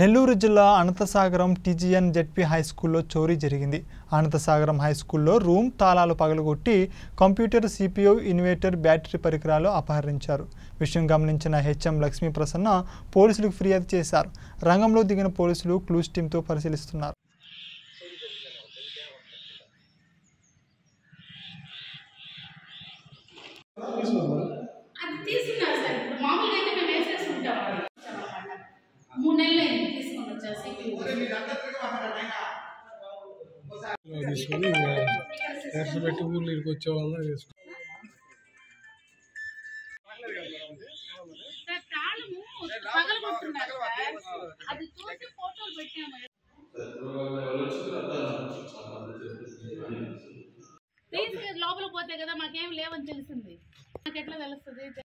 నెల్లూరు జిల్లా Anantasagaram TGN ZP high స్కూల్లో చోరీ జరిగింది అనంతసాగరం హై స్కూల్లో రూమ్ తాళాలు పగలగొట్టి కంప్యూటర్ సిపియు ఇన్వర్టర్ బ్యాటరీ పరికరాలు అపహరించారు విషయం గమనించిన హెచ్ఎం లక్ష్మీ ప్రసన్న పోలీసులకు ఫిర్యాదు చేశారు రంగంలో దిగిన పోలీసులు క్లూస్ టీంతో పరిశీలిస్తున్నారు అది తీసుకున్నారు సార్ ఇప్పుడు మామూలుగా అయితే మేము వేసేసుకుంటాం అది మూడు నెలలు అయింది తీసుకొని వచ్చేసి తీసుకొని ఎర్ర పెట్టి ఊర్లో ఇక్కడికి వచ్చేవాళ్ళం తీసుకుని సార్ తాళము పగలగొట్టున్నారు సార్ అది చూసి ఫోటోలు పెట్టాము తీసుకు లోపల పోతే కదా మాకేం లేవని తెలిసింది నాకు ఎట్లా తెలుస్తుంది